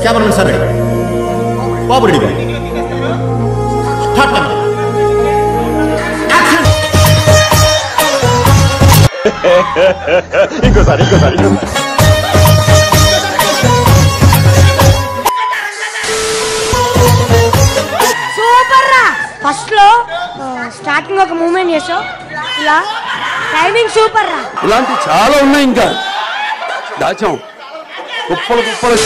Cameraman sir ready బాబు ready start camera action ఇంకోసారి ఇంకోసారి ఇంకోసారి సూపర్ రా ఫస్ట్ లో స్టార్టింగ్ ఒక మూమెంట్ చేసావు ఇలా టైమింగ్ సూపర్ రా ఇలాంటి చాలా ఉన్నాయి ఇంకా దాచాం కుప్పలు కుప్పలు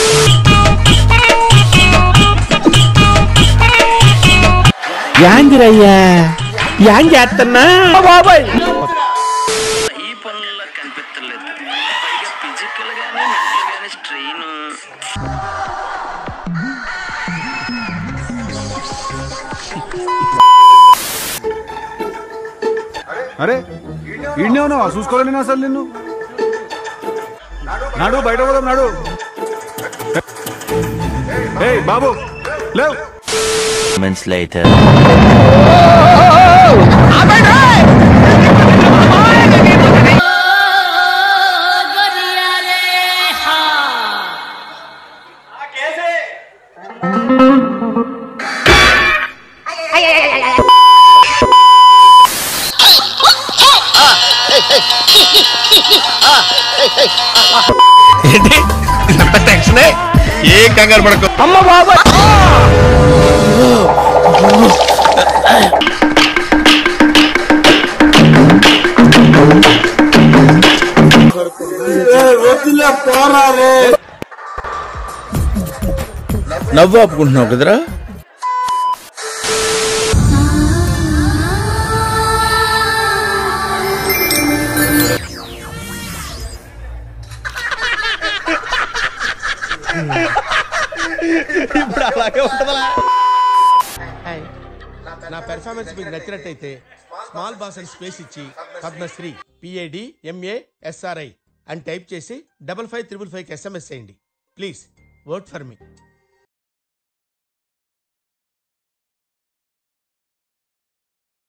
యాంగిరయ్యా యాంగ్ చేస్తున్నా బాబాయ్ ఈ పనుల్లో కనిపించలేదు పైగా ఫిజికల్ గానీ మెంటల్ గానీ స్ట్రెయిన్ అరే ఈడనే ఉన్నావా చూసుకోవాలి నేను అసలు నిన్ను నాడు బయట పోదాం నాడు ఏయ్ బాబు లేవు moments later. ఏంటి ఇదంతా టెన్షనే ఏం కంగారు పడకు అమ్మ బాబాయ్ నవ్వు ఆపుకుంటున్నావు కదరా ఇప్పుడు అలాగే ఉంటుందా నా పెర్ఫార్మెన్స్ మీకు నచ్చినట్టయితే స్మాల్ బాస్ అని స్పేస్ ఇచ్చి పద్మశ్రీ పిఏడి ఎంఏ ఎస్ఆర్ఐ అని టైప్ చేసి డబల్ ఫైవ్ త్రిబుల్ ఫైవ్కి ఎస్ఎంఎస్ చేయండి ప్లీజ్ వర్క్ ఫర్ మీ